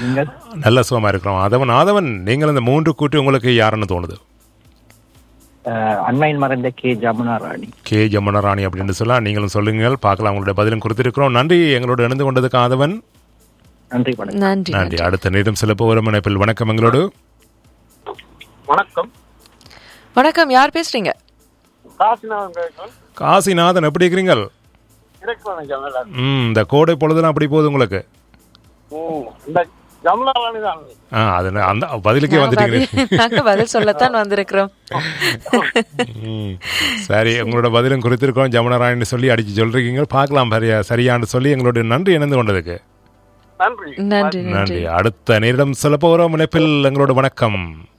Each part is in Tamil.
நீங்கள் நல்ல சுகமா இருக்கிறோம் ஆதவன் ஆதவன் நீங்கள் இந்த மூன்று கூட்டு உங்களுக்கு யாருன்னு தோணுது அஹ், அண்மையில் மறைந்த கே ஜமுனா ராணி கே ஜமுனராணி அப்படின்னு சொல்லலாம் நீங்களும் சொல்லுங்கள் பார்க்கலாம் உங்களுடைய பதிலும் கொடுத்திருக்கிறோம் நன்றி எங்களோட இணைந்து கொண்டதுக்கு ஆதவன் நன்றி வணக்கம் நன்றி நன்றி அடுத்த நேரம் சிலப்பு ஒரு இணைப்பில் வணக்கம் எங்களோடு வணக்கம் வணக்கம் யார் பேசுறீங்க காசிநாதன் கேட்கும் காசிநாதன் எப்படி இருக்கிறீங்க இலக்கு ம் இந்த கோடை பொழுதுலாம் அப்படி போகுது உங்களுக்கு இந்த ஜமுனா ராணி தான் ஆ அது நா- அந்த பதிலுக்கே நாங்க வந்துட்டீங்க பதில் நாங்க பதில் சொல்லத்தான் வந்திருக்கிறோம் ம். சரி உங்களோட பதிலும் குறித்திருக்கோம் ஜமுனராயன்னு சொல்லி அடிச்சு சொல்றீங்க பார்க்கலாம் சரியா சரியான்னு சொல்லி எங்களுடைய நன்றி இணைந்து கொண்டதுக்கு நன்றி நன்றி நன்றி நன்றி அடுத்த நேரிடம் சொல்ல போகிறோம் இணைப்பில் எங்களோட வணக்கம்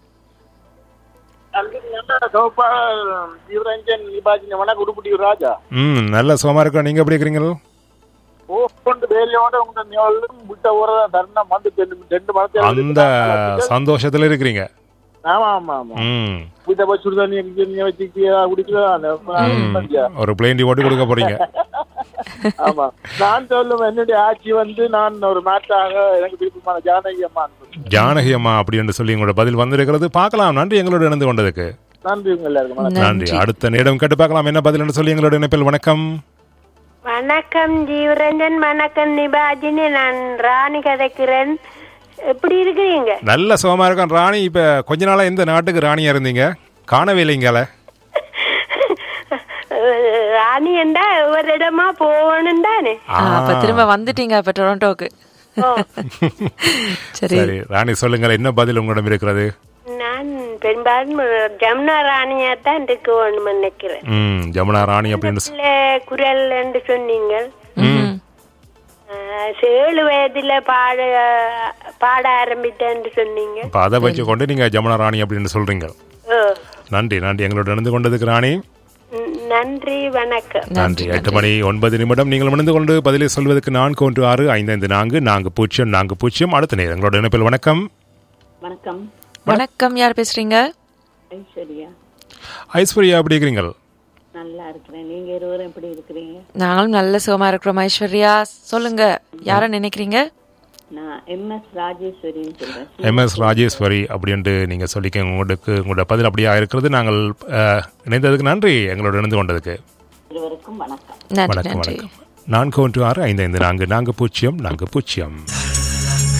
சோப்பாளர் ஜீவரஞ்சன் நிபாஜின வணக்கம் உடுப்புட்டி ராஜா ம் நல்ல சுகமா இருக்கோம் நீங்க எப்படி இருக்கிறீங்க ஓ கொண்டு வேலையோட உங்க நிழலும் விட்ட ஊரதா தருணம் வந்து ரெண்டு ரெண்டு மரத்தை அந்த சந்தோஷத்துல இருக்கிறீங்க ஆமா ஆமா ஆமா ம் வீட்டை போய் சுடுதண்ணி நீங்க வச்சு குடிக்கலாம் ஒரு பிளேண்டி ஓட்டி கொடுக்க போறீங்க ஆமா நான் சொல்லுவேன் என்னுடைய ஆட்சி வந்து நான் ஒரு நாட்டாக எனக்கு விருப்பமான ஜானகி அம்மா ஜானகி அம்மா அப்படின்னு சொல்லி உங்களோட பதில் வந்திருக்கிறது பார்க்கலாம் நன்றி எங்களோட இணைந்து கொண்டதுக்கு நன்றி உங்க எல்லாருக்கும் வணக்கம். நன்றி அடுத்த நேரம் கேட்டு பார்க்கலாம் என்ன பதில் சொல்லி எங்களோட இணைப்பில் வணக்கம் வணக்கம் ஜீவரஞ்சன் வணக்கம் நிபாஜினி நான் ராணி கதைக்கிறேன் எப்படி இருக்கிறீங்க நல்ல சுகமா இருக்கும் ராணி இப்ப கொஞ்ச நாளா எந்த நாட்டுக்கு ராணியா இருந்தீங்க காணவே இல்லைங்கள ராணி என்றா ஒரு இடமா போகணும் தானே ஆ, அப்ப திரும்ப வந்துட்டீங்க அப்ப டொரண்டோக்கு சரி சரி ராணி சொல்லுங்கள் என்ன பதில் உங்களிடம் இருக்கிறது நான் பெரும்பாலும் ஜமுனா ராணியா தான் இருக்க வேணும் நினைக்கிறேன் ம் ஜமுனா ராணி அப்படின்னு சொ- இல்ல குரல் என்று சொன்னீங்க ம். ஆஹ், ஏழு வயதுல பாட பாட ஆரம்பித்தேன்னு சொன்னீங்க அப்ப அதை வச்சு கொண்டு நீங்க ஜமுனா ராணி அப்படின்னு சொல்றீங்க ஓ, நன்றி நன்றி எங்களோட இணைந்து கொண்டதுக்கு ராணி ம், நன்றி வணக்கம் நன்றி எட்டு மணி ஒன்பது நிமிடம் நீங்கள் இணைந்து கொண்டு பதிலை சொல்வதற்கு நான்கு ஒன்று ஆறு ஐந்து ஐந்து நான்கு நான்கு பூஜ்ஜியம் நான்கு பூஜ்ஜியம் அடுத்த நேரம் எங்களோட இணைப்பில் வணக்கம் வணக்கம் வணக்கம் யார் பேசுறீங்க ஐஸ்வர்யா ஐஸ்வர்யா எப்படி இருக்கிறீங்க நல்லா இருக்கிறேன் நீங்க இருவரும் எப்படி இருக்கிறீங்க நாங்களும் நல்ல சுகமா இருக்கிறோம் ஐஸ்வர்யா சொல்லுங்க யார நினைக்கிறீங்க நான் எம்எஸ் ராஜேஸ்வரின்னு சொல்றேன் எம்எஸ் ராஜேஸ்வரி அப்படின்ட்டு நீங்க சொல்லிக்க உங்களுக்கு உங்களோட பதில் அப்படியா இருக்கிறது நாங்கள் அஹ், இணைந்ததுக்கு நன்றி எங்களோட இணைந்து கொண்டதுக்கு இருவருக்கும் வணக்கம் நன்றி வணக்கம் நன்றி வணக்கம் நான்கு ஒன்று ஆறு ஐந்து ஐந்து நான்கு நான்கு பூஜ்ஜியம் நான்கு பூஜ்ஜியம்